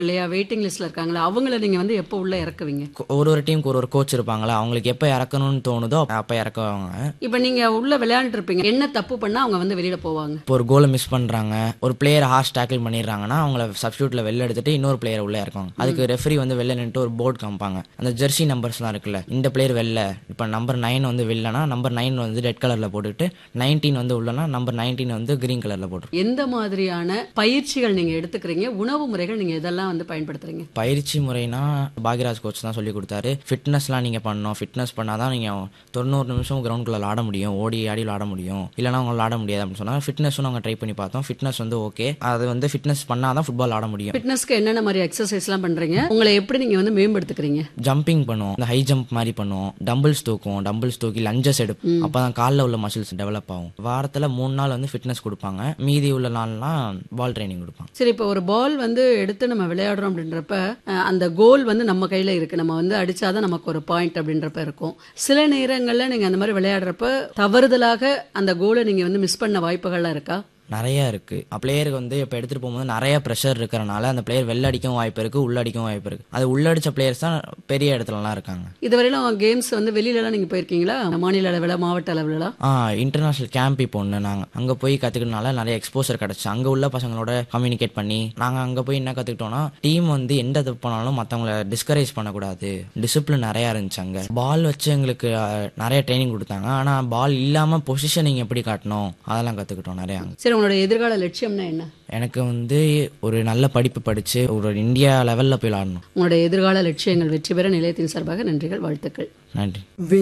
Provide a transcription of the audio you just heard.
இல்லையா வெயிட்டிங் லிஸ்ட்ல இருக்காங்களா அவங்கள நீங்க வந்து எப்போ உள்ள இறக்குவீங்க கோ- ஒரு ஒரு டீமுக்கு ஒரு ஒரு கோச் இருப்பாங்களா அவங்களுக்கு எப்போ இறக்கணும்னு தோணுதோ அப்போ இறக்குவாங்க இப்போ நீங்க உள்ள விளையாண்டுட்டு இருப்பீங்க என்ன தப்பு பண்ணா அவங்க வந்து வெளியில போவாங்க இப்போ ஒரு கோலை மிஸ் பண்ணுறாங்க ஒரு பிளேயர் ஹார்ஸ் டேக்கிள் பண்ணிடுறாங்கன்னா அவங்கள சப்ஸ்டியூட்டில் வெளில எடுத்துட்டு இன்னொரு பிளேயர் உள்ளே இறக்குவாங்க அதுக்கு ரெஃபரி வந்து வெளில நின்றுட்டு ஒரு போர்டு காமிப்பாங்க அந்த ஜெர்சி நம்பர்ஸ்லாம் இருக்குல்ல இந்த பிளேயர் வெளில இப்போ நம்பர் நைன் வந்து வெளிலனா நம்பர் நைன் வந்து ரெட் கலரில் போட்டுட்டு நைன்டீன் வந்து உள்ளனா நம்பர் நைன்டீன் வந்து கிரீன் கலரில் போட்டு எந்த மாதிரியான பயிற்சிகள் நீங்க எடுத்துக்கிறீங்க உணவு முறைகள் நீங்க இதெல்லாம் வந்து பயன்படுத்துறீங்க பயிற்சி முறைனா பாக்யராஜ் கோச் தான் சொல்லி கொடுத்தாரு ஃபிட்னஸ்லாம் நீங்கள் பண்ணணும் ஃபிட்னஸ் பண்ணால் தான் நீங்கள் தொண்ணூறு நிமிஷம் கிரவுண்டுக்குள்ள ஆட முடியும் ஓடி ஆடி விளாட முடியும் இல்லைனா உங்களால் ஆட முடியாது அப்படின்னு சொன்னாங்க ஃபிட்னஸும் நாங்கள் ட்ரை பண்ணி பார்த்தோம் ஃபிட்னஸ் வந்து ஓகே அது வந்து ஃபிட்னஸ் பண்ணால் தான் ஃபுட்பால் ஆட முடியும் ஃபிட்னஸ்க்கு என்னென்ன மாதிரி எக்ஸசைஸ்லாம் பண்றீங்க உங்களை எப்படி நீங்க வந்து மேம்படுத்திக்கிறீங்க ஜம்பிங் பண்ணுவோம் இந்த ஹை ஜம்ப் மாதிரி பண்ணுவோம் டம்பிள்ஸ் தூக்குவோம் டம்பிள்ஸ் தூக்கி லஞ்சஸ் எடுப்போம் அப்போ தான் காலில் உள்ள மசில்ஸ் டெவலப் ஆகும் வாரத்தில் மூணு நாள் வந்து ஃபிட்னஸ் கொடுப்பாங்க மீதி உள்ள நாள்லாம் பால் ட்ரைனிங் கொடுப்பாங்க சரி இப்போ ஒரு பால் வந்து எடுத்து நம்ம விளையாடுறோம் அப்படின்றப்ப அஹ், அந்த கோல் வந்து நம்ம கையில இருக்கு நம்ம வந்து அடிச்சாதான் நமக்கு ஒரு பாயிண்ட் அப்படின்றப்ப இருக்கும் சில நேரங்கள்ல நீங்க அந்த மாதிரி விளையாடுறப்ப தவறுதலாக அந்த கோலை நீங்க வந்து மிஸ் பண்ண வாய்ப்புகள்லாம் இருக்கா நிறைய இருக்கு பிளேயருக்கு வந்து இப்போ எடுத்துட்டு போகும்போது நிறைய ப்ரெஷர் இருக்கிறனால அந்த பிளேயர் வெளில அடிக்கவும் வாய்ப்பு இருக்கு உள்ள அடிக்கவும் வாய்ப்பு இருக்கு அது உள்ளடிச்ச பிளேயர்ஸ் தான் பெரிய இடத்துலலாம் இருக்காங்க இதுவரையிலும் கேம்ஸ் வந்து வெளியிலலாம் நீங்க போயிருக்கீங்களா மாநில அளவில் மாவட்ட அளவில் ஆ இன்டர்நேஷனல் கேம்ப் இப்போ ஒன்று நாங்கள் அங்கே போய் கற்றுக்கிட்டனால நிறைய எக்ஸ்போசர் கிடச்சி அங்கே உள்ள பசங்களோட கம்யூனிகேட் பண்ணி நாங்கள் அங்கே போய் என்ன கற்றுக்கிட்டோம்னா டீம் வந்து எந்த தப்பு பண்ணாலும் மற்றவங்கள டிஸ்கரேஜ் பண்ணக்கூடாது டிசிப்ளின் நிறையா இருந்துச்சு அங்கே பால் வச்சு எங்களுக்கு ஆ, நிறைய ட்ரைனிங் கொடுத்தாங்க ஆனால் பால் இல்லாமல் பொசிஷனிங் எப்படி காட்டணும் அதெல்லாம் கற்றுக்கிட்டோம் நிறையா அங்கே சரி உங்களோட எதிர்கால லட்சியம்னா என்ன எனக்கு வந்து ஒரு நல்ல படிப்பு படித்து ஒரு இந்தியா லெவலில் போய் விளாடணும் உங்களுடைய எதிர்கால லட்சியங்கள் வெற்றி பெற நிலையத்தின் சார்பாக நன்றிகள் வாழ்த்துக்கள் நன்றி